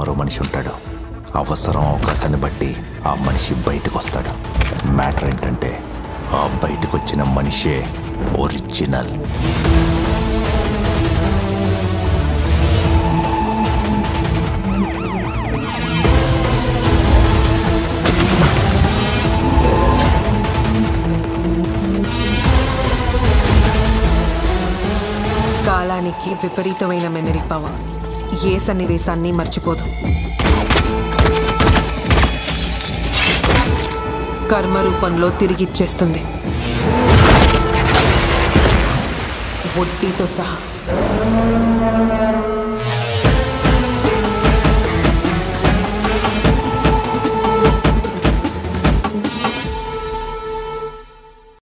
మరో మనిషి ఉంటాడు అవసరం అవకాశాన్ని బట్టి ఆ మనిషి బయటకు వస్తాడు మ్యాటర్ ఏంటంటే ఆ బయటకు వచ్చిన మనిషే ఒరిజినల్ కాలానికి విపరీతమైన మెమరీ పవర్ ఏ సన్నివేశాన్ని మర్చిపోదు కర్మ రూపంలో తిరిగిచ్చేస్తుంది వడ్డీతో సహా